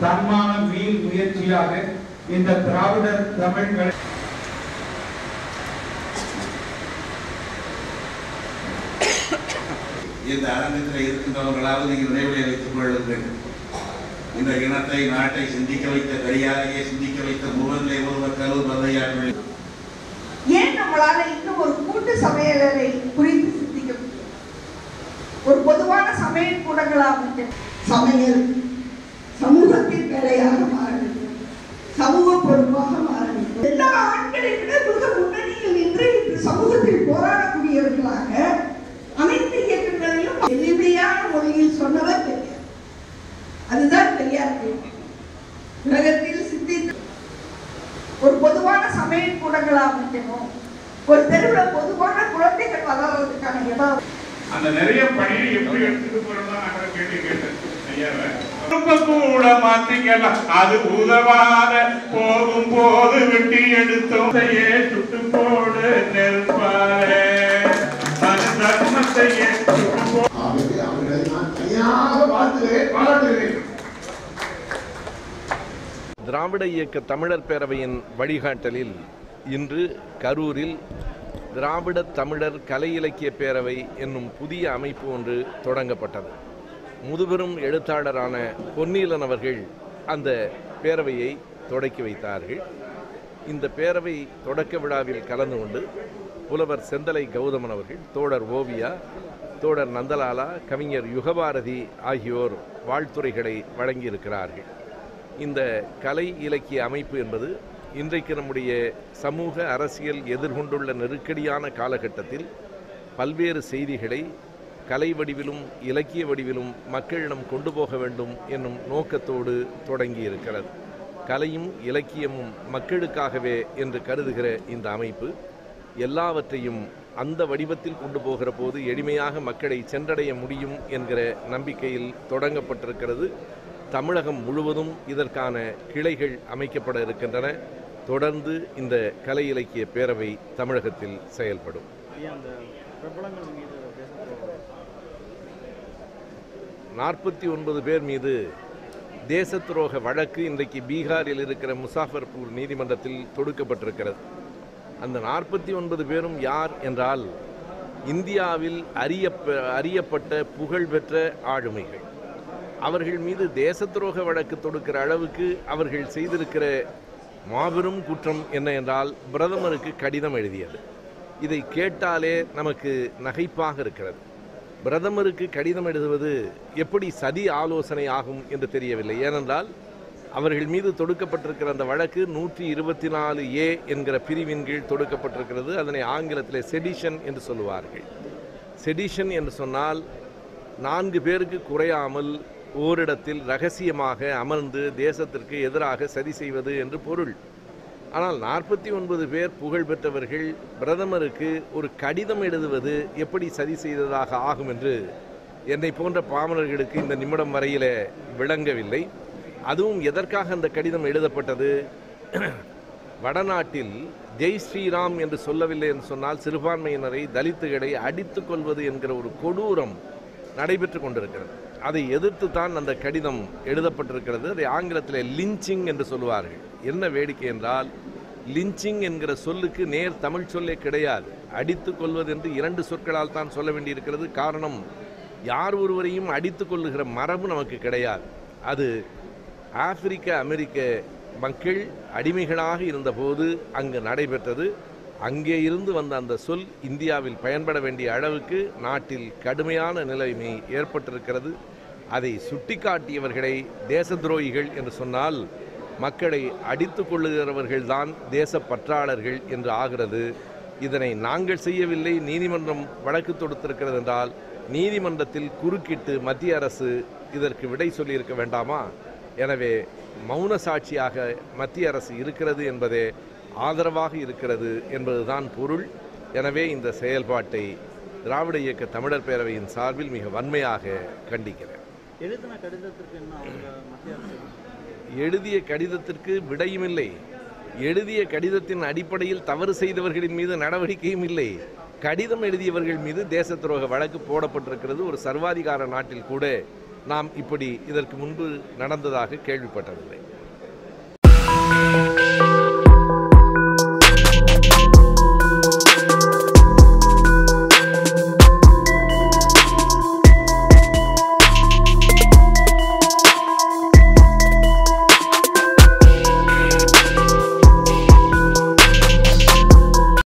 தன்மான வீண் முயற்சியாக இந்த திராவிடர் தமிழ் கலை இந்த அரங்கத்தில் இருக்கின்றவர்களாவது நீங்கள் நினைவிலே வைத்துக் கொள்ளுங்கள் இந்த இனத்தை நாட்டை சிந்திக்க வைத்த பெரியாரையே சிந்திக்க வைத்த முகநிலை ஒருவர் கரூர் பந்தையாற்றல் ஏன் நம்மளால இன்னும் ஒரு கூட்டு சமையலறை குறித்து சிந்திக்க முடியும் ஒரு பொதுவான சமையல் கூடங்களா அமைக்க சமையல் சமூகத்தின் வேலையாக மாற வேண்டும் சமூக பொறுப்பாக மாற வேண்டும் எல்லா ஆண்களை விட மிக முன்னணியில் நின்று இந்த சமூகத்தில் போராடக்கூடியவர்களாக அனைத்து இயக்கங்களையும் எளிமையான மொழியில் சொன்னவர் பெரியார் அதுதான் பெரியார் கொள்கை. உலகத்தில் சிந்தித்து ஒரு பொதுவான சமையல் கூடங்களா அமைக்கணும் ஒரு தெருவில் பொதுவான குழந்தைகள் வளர்றதுக்கான இடம் அந்த நிறைய பணியை எப்படி எடுத்துட்டு போறோம்னா நான் கேள்வி கேட்டேன் ஐயாவை ரொம்ப கூட மாத்திக்கலாம் அது உதவாத போகும் போது வெட்டி எடுத்தோம் தையே சுட்டு போடு நெருப்பாரே அது தர்மத்தையே சுட்டு போ ஆகவே அவர்களை நான் தனியாக வாழ்த்துகிறேன் பாராட்டுகிறேன் திராவிட இயக்க தமிழர் பேரவையின் வழிகாட்டலில் இன்று கரூரில் திராவிட தமிழர் கலை இலக்கிய பேரவை என்னும் புதிய அமைப்பு ஒன்று தொடங்கப்பட்டது முதுபெரும் எழுத்தாளரான பொன்னீலன் அவர்கள் அந்த பேரவையை தொடக்கி வைத்தார்கள் இந்த பேரவை தொடக்க விழாவில் கலந்து கொண்டு புலவர் செந்தலை கௌதமன் அவர்கள் தோழர் ஓவியா தோழர் நந்தலாலா கவிஞர் யுகபாரதி ஆகியோர் வாழ்த்துரைகளை வழங்கியிருக்கிறார்கள் இந்த கலை இலக்கிய அமைப்பு என்பது இன்றைக்கு நம்முடைய சமூக அரசியல் எதிர்கொண்டுள்ள நெருக்கடியான காலகட்டத்தில் பல்வேறு செய்திகளை கலை வடிவிலும் இலக்கிய வடிவிலும் மக்களிடம் கொண்டு போக வேண்டும் என்னும் நோக்கத்தோடு தொடங்கி இருக்கிறது கலையும் இலக்கியமும் மக்களுக்காகவே என்று கருதுகிற இந்த அமைப்பு எல்லாவற்றையும் அந்த வடிவத்தில் கொண்டு போகிற போது எளிமையாக மக்களை சென்றடைய முடியும் என்கிற நம்பிக்கையில் தொடங்கப்பட்டிருக்கிறது தமிழகம் முழுவதும் இதற்கான கிளைகள் அமைக்கப்பட இருக்கின்றன தொடர்ந்து இந்த கலை இலக்கிய பேரவை தமிழகத்தில் செயல்படும் நாற்பத்தி ஒன்பது பேர் மீது தேச துரோக வழக்கு இன்றைக்கு பீகாரில் இருக்கிற முசாஃபர்பூர் நீதிமன்றத்தில் தொடுக்கப்பட்டிருக்கிறது அந்த நாற்பத்தி ஒன்பது பேரும் யார் என்றால் இந்தியாவில் அறியப்ப அறியப்பட்ட புகழ்பெற்ற ஆளுமைகள் அவர்கள் மீது தேச துரோக வழக்கு தொடுக்கிற அளவுக்கு அவர்கள் செய்திருக்கிற மாபெரும் குற்றம் என்ன என்றால் பிரதமருக்கு கடிதம் எழுதியது இதை கேட்டாலே நமக்கு நகைப்பாக இருக்கிறது பிரதமருக்கு கடிதம் எழுதுவது எப்படி சதி ஆலோசனை ஆகும் என்று தெரியவில்லை ஏனென்றால் அவர்கள் மீது தொடுக்கப்பட்டிருக்கிற அந்த வழக்கு நூற்றி இருபத்தி நாலு ஏ என்கிற பிரிவின் கீழ் தொடுக்கப்பட்டிருக்கிறது அதனை ஆங்கிலத்தில் செடிஷன் என்று சொல்லுவார்கள் செடிஷன் என்று சொன்னால் நான்கு பேருக்கு குறையாமல் ஓரிடத்தில் ரகசியமாக அமர்ந்து தேசத்திற்கு எதிராக சதி செய்வது என்று பொருள் ஆனால் நாற்பத்தி ஒன்பது பேர் புகழ் பெற்றவர்கள் பிரதமருக்கு ஒரு கடிதம் எழுதுவது எப்படி சதி செய்ததாக ஆகும் என்று என்னை போன்ற பாமரர்களுக்கு இந்த நிமிடம் வரையிலே விளங்கவில்லை அதுவும் எதற்காக அந்த கடிதம் எழுதப்பட்டது வடநாட்டில் ஜெய் ஸ்ரீராம் என்று சொல்லவில்லை என்று சொன்னால் சிறுபான்மையினரை தலித்துகளை அடித்துக் கொள்வது என்கிற ஒரு கொடூரம் நடைபெற்று கொண்டிருக்கிறது அதை எதிர்த்து தான் அந்த கடிதம் எழுதப்பட்டிருக்கிறது அதை ஆங்கிலத்தில் லிஞ்சிங் என்று சொல்லுவார்கள் என்ன வேடிக்கை என்றால் லிஞ்சிங் என்கிற சொல்லுக்கு நேர் தமிழ் சொல்லே கிடையாது அடித்துக் கொள்வது என்று இரண்டு சொற்களால் தான் சொல்ல வேண்டியிருக்கிறது காரணம் யார் ஒருவரையும் அடித்துக் கொள்ளுகிற மரபு நமக்கு கிடையாது அது ஆப்பிரிக்க அமெரிக்க மக்கள் அடிமைகளாக இருந்தபோது அங்கு நடைபெற்றது அங்கே இருந்து வந்த அந்த சொல் இந்தியாவில் பயன்பட வேண்டிய அளவுக்கு நாட்டில் கடுமையான நிலைமை ஏற்பட்டிருக்கிறது அதை சுட்டிக்காட்டியவர்களை தேச துரோகிகள் என்று சொன்னால் மக்களை அடித்து கொள்ளுகிறவர்கள்தான் தேச பற்றாளர்கள் என்று ஆகிறது இதனை நாங்கள் செய்யவில்லை நீதிமன்றம் வழக்கு தொடுத்திருக்கிறது என்றால் நீதிமன்றத்தில் குறுக்கிட்டு மத்திய அரசு இதற்கு விடை சொல்லியிருக்க வேண்டாமா எனவே மௌன சாட்சியாக மத்திய அரசு இருக்கிறது என்பதே ஆதரவாக இருக்கிறது என்பதுதான் பொருள் எனவே இந்த செயல்பாட்டை திராவிட இயக்க தமிழர் பேரவையின் சார்பில் மிக வன்மையாக கண்டிக்கிறேன் எழுதின கடிதத்திற்கு என்ன அவங்க மத்திய அரசு எழுதிய கடிதத்திற்கு விடையும் இல்லை எழுதிய கடிதத்தின் அடிப்படையில் தவறு செய்தவர்களின் மீது நடவடிக்கையும் இல்லை கடிதம் எழுதியவர்கள் மீது தேச துரோக வழக்கு போடப்பட்டிருக்கிறது ஒரு சர்வாதிகார நாட்டில் கூட நாம் இப்படி இதற்கு முன்பு நடந்ததாக கேள்விப்பட்டதில்லை